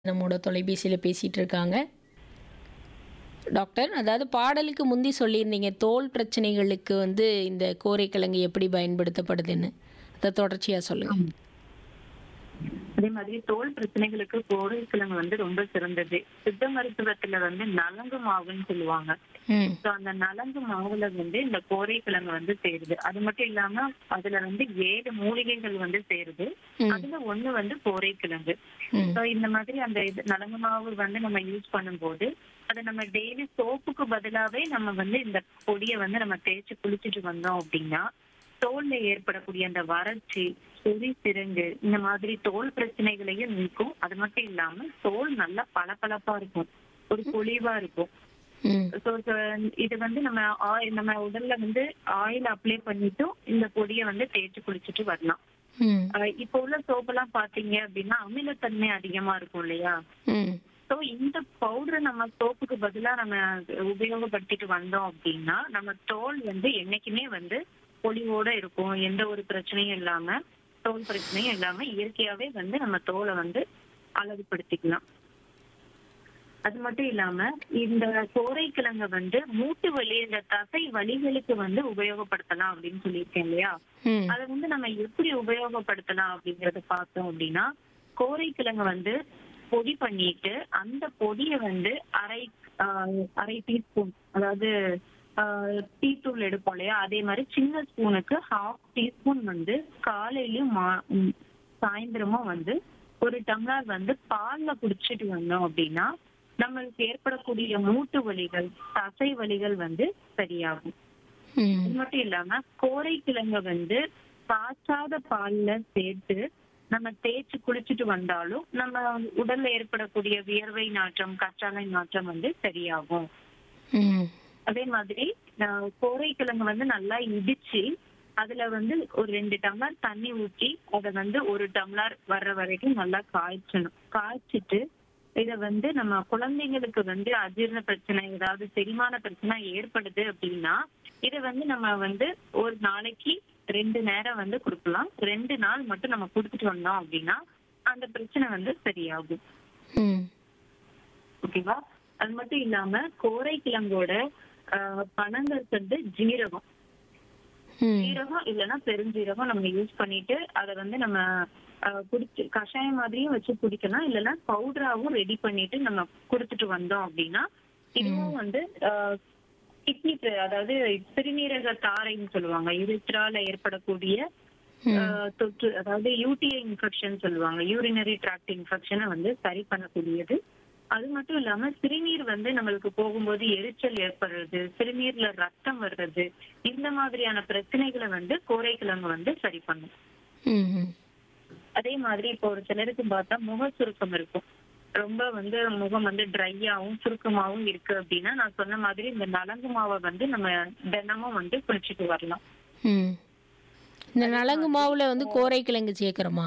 நம்மோட தொலைபேசியில பேசிட்டு இருக்காங்க. டாக்டர், அதாவது பாடலுக்கு முந்தி சொல்லியிருந்தீங்க, தோல் பிரச்சனைகளுக்கு வந்து இந்த கோரைக்கிழங்கு எப்படி பயன்படுத்தப்படுதுன்னு. அத தொடர்ச்சியா சொல்லுங்க. ஆமா. அதே மாதிரி தோல் பிரச்சனைகளுக்கு கோரைக்கிழங்கு வந்து ரொம்ப சிறந்தது. சித்த மருத்துவத்துல வந்து நலங்கு மாவுன்னு சொல்லுவாங்க. ம். சோ அந்த நலங்கு மாவுல வந்து இந்த கோரைக்கிழங்கு வந்து சேருது. அது மட்டும் இல்லாம அதுல வந்து 7 மூலிகைகள் வந்து சேருது. ம். அதுல ஒண்ணு வந்து கோரைக்கிழங்கு. ம். சோ இந்த மாதிரி அந்த இது நலங்கு மாவு வந்து நம்ம யூஸ் பண்ணும்போது அத நம்ம டெய்லி சோப்புக்கு பதிலாவே நம்ம வந்து இந்த பொடிய வந்து நம்ம தேய்ச்சு குளிச்சுட்டு வந்தோம் அப்படின்னா தோல்ல ஏற்படக்கூடிய அந்த வறட்சி சொறி சிரங்கு இந்த மாதிரி தோல் பிரச்சனைகளையும் நீக்கும் அது மட்டும் இல்லாம தோல் நல்லா பளபளப்பா இருக்கும் ஒரு பொலிவா இருக்கும் ம். ஸோ இது வந்து நம்ம ஆயில் நம்ம உடல்ல வந்து ஆயில் அப்ளை பண்ணிட்டும் இந்த பொடியை வந்து தேய்ச்சு குளிச்சுட்டு வரலாம் ம். அஹ் இப்போ உள்ள சோப்பெல்லாம் பாத்தீங்க அப்படின்னா அமிலத்தன்மை அதிகமா இருக்கும் இல்லையா ம். ஸோ இந்த பவுடரை நம்ம சோப்புக்கு பதிலா நம்ம உபயோகப்படுத்திட்டு வந்தோம் அப்படின்னா நம்ம தோல் வந்து என்னைக்குமே வந்து பொலிவோட இருக்கும் எந்த ஒரு பிரச்சனையும் இல்லாம தோல் பிரச்சனையும் இல்லாம இயற்கையாவே வந்து நம்ம தோலை வந்து அழகுபடுத்திக்கலாம் அது மட்டும் இல்லாம இந்த கோரைக்கிழங்க வந்து மூட்டு வலி இந்த தசை வலிகளுக்கு வந்து உபயோகப்படுத்தலாம் அப்படின்னு சொல்லியிருக்கேன் இல்லையா ம். அதை வந்து நம்ம எப்படி உபயோகப்படுத்தலாம் அப்படிங்கறத பார்த்தோம் அப்படின்னா கோரைக்கிழங்கு வந்து பொடி பண்ணிட்டு அந்த பொடியை வந்து அரை ஆஹ், அரை டீஸ்பூன் அதாவது டீத்தூள் எடுப்போம் இல்லையா அதே மாதிரி சின்ன ஸ்பூனுக்கு ஹாஃப் டீஸ்பூன் வந்து காலையிலயும் மா- ம், சாயந்தரமும் வந்து ஒரு டம்ளர் வந்து பால்ல குடிச்சிட்டு வந்தோம் அப்படின்னா நம்மளுக்கு ஏற்படக்கூடிய மூட்டு வலிகள் தசை வலிகள் வந்து சரியாகும் ம். அது மட்டும் இல்லாம கோரைக்கிழங்க வந்து காய்ச்சாத பால்ல சேர்த்து நம்ம தேய்ச்சு குளிச்சுட்டு வந்தாலும் நம்ம உடல்ல ஏற்படக்கூடிய வியர்வை நாற்றம் கற்றாழை நாற்றம் வந்து சரியாகும் ம். அதே மாதிரி நான் கோரைக்கிழங்கு வந்து நல்லா இடிச்சு அதுல வந்து ஒரு ரெண்டு டம்ளர் தண்ணி ஊற்றி அதை வந்து ஒரு டம்ளர் வர்ற வரைக்கும் நல்லா காய்ச்சணும் காய்ச்சிட்டு இத வந்து நம்ம குழந்தைங்களுக்கு வந்து அஜீரண பிரச்சனை ஏதாவது செரிமான பிரச்சனை ஏற்படுது அப்படின்னா இத வந்து நம்ம வந்து ஒரு நாளைக்கு ரெண்டு நேரம் வந்து கொடுக்கலாம் ரெண்டு நாள் மட்டும் நம்ம கொடுத்துட்டு வந்தோம் அப்படின்னா அந்த பிரச்சனை வந்து சரியாகும் ம். ஓகேவா அது மட்டும் இல்லாம கோரைக்கிழங்கோட ஆஹ், பனங்கற்கண்டு ஜீரகம் ம். ஜீரகம் இல்லைன்னா பெருஞ்சீரகம் நம்ம யூஸ் பண்ணிட்டு அதை வந்து நம்ம ஆஹ், குடிச்சு கஷாயம் மாதிரியும் வச்சு குடிக்கலாம் இல்லைன்னா பவுடராவும் ரெடி பண்ணிட்டு நம்ம குடுத்துட்டு வந்தோம் அப்படின்னா இதுவும் வந்து கிட்னி அதாவது சிறுநீரக தாரைன்னு சொல்லுவாங்க யுரித்ரால ஏற்படக்கூடிய ஆஹ், தொற்று அதாவது யூடிஐ இன்ஃபெக்ஷன் சொல்லுவாங்க யூரினரி ட்ராக்ட் இன்ஃபெக்ஷனை வந்து சரி பண்ணக்கூடியது அது மட்டும் இல்லாம சிறுநீர் வந்து நம்மளுக்கு போகும்போது எரிச்சல் ஏற்படுறது சிறுநீர்ல ரத்தம் வர்றது இந்த மாதிரியான பிரச்சனைகளை வந்து கோரைக்கிழங்கு வந்து சரி பண்ணும் ம். ம். அதே மாதிரி இப்போ ஒரு சிலருக்கு பார்த்தா முக சுருக்கம் இருக்கும் ரொம்ப வந்து முகம் வந்து ட்ரையாவும் சுருக்கமாவும் இருக்கு அப்படின்னா நான் சொன்ன மாதிரி இந்த நலங்கு மாவை வந்து நம்ம தினமும் வந்து குளிச்சுட்டு வரலாம் ம். இந்த நலங்கு மாவுல வந்து கோரைக்கிழங்கு சேர்க்கிறோமா?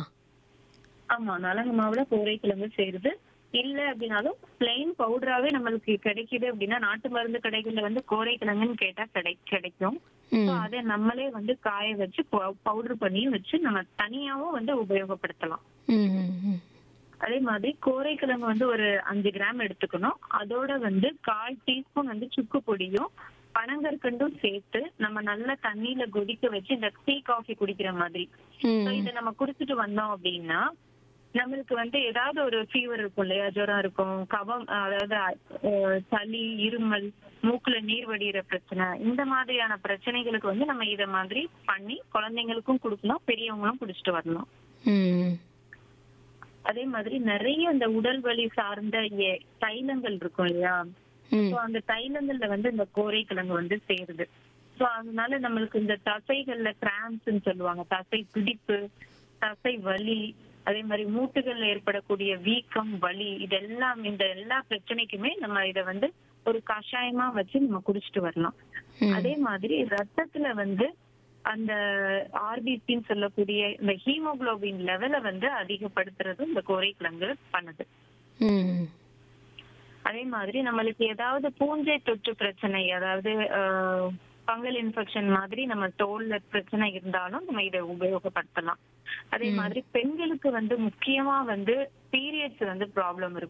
ஆமா நலங்கு மாவுல கோரைக்கிழங்கு சேருது இல்ல அப்படின்னாலும் பிளெயின் பவுடராவே நம்மளுக்கு கிடைக்குது அப்படின்னா நாட்டு மருந்து கடைகள்ல வந்து கோரைக்கிழங்குன்னு கேட்டா கிடை கிடைக்கும் ம். So அதை நம்மளே வந்து காய வச்சு பவுடர் பண்ணியும் வச்சு நம்ம தனியாவும் வந்து உபயோகப்படுத்தலாம் ம். ம். ம். அதே மாதிரி கோரைக்கிழங்கு வந்து ஒரு அஞ்சு கிராம் எடுத்துக்கணும் அதோட வந்து கால் டீஸ்பூன் வந்து சுக்கு பொடியும் பனங்கற்கண்டும் சேர்த்து நம்ம நல்ல தண்ணியில கொதிக்க வச்சு இந்த டீ காஃபி குடிக்கிற மாதிரி So ம். இதை நம்ம குடிச்சிட்டு வந்தோம் அப்படின்னா நம்மளுக்கு வந்து ஏதாவது ஒரு ஃபீவர் இருக்கும் இல்லையா ஜுரம் இருக்கும் கபம் அதாவது அஹ், சளி இருமல் மூக்குல நீர் வடிகிற பிரச்சனை இந்த மாதிரியான பிரச்சனைகளுக்கு வந்து நம்ம இத மாதிரி பண்ணி குழந்தைங்களுக்கும் கொடுக்கலாம் பெரியவங்களும் குடிச்சிட்டு வரலாம் ம். அதே மாதிரி நிறைய இந்த உடல் வலி சார்ந்த எ- தைலங்கள் இருக்கும் இல்லையா ம். சோ அந்த தைலங்கள்ல வந்து இந்த கோரைக்கிழங்கு வந்து சேருது சோ அதனால நம்மளுக்கு இந்த தசைகள்ல கிராம்ப்ஸ்ன்னு சொல்லுவாங்க தசை பிடிப்பு தசை வலி அதே மாதிரி மூட்டுகள்ல ஏற்படக்கூடிய வீக்கம் வலி இதெல்லாம் இந்த எல்லா பிரச்சனைக்குமே நம்ம இத வந்து ஒரு கஷாயமா வச்சு நம்ம குடிச்சிட்டு வரலாம் ம். அதே மாதிரி ரத்தத்துல வந்து அந்த ஆர்பிசின்னு சொல்லக்கூடிய இந்த ஹீமோகுளோபின் லெவலை வந்து அதிகப்படுத்துறது இந்த கோரைக்கிழங்கு பண்ணுது ம். அதே மாதிரி நம்மளுக்கு ஏதாவது பூஞ்சை தொற்று பிரச்சனை அதாவது ஃபங்கல் இன்ஃபெக்ஷன் மாதிரி நம்ம தோல்ல பிரச்சனை இருந்தாலும் நம்ம இதை உபயோகப்படுத்தலாம் அதே மாதிரி பெண்களுக்கு வந்து முக்கியமா வந்து பீரியட்ஸ் வந்து ப்ராப்ளம் இருக்கும்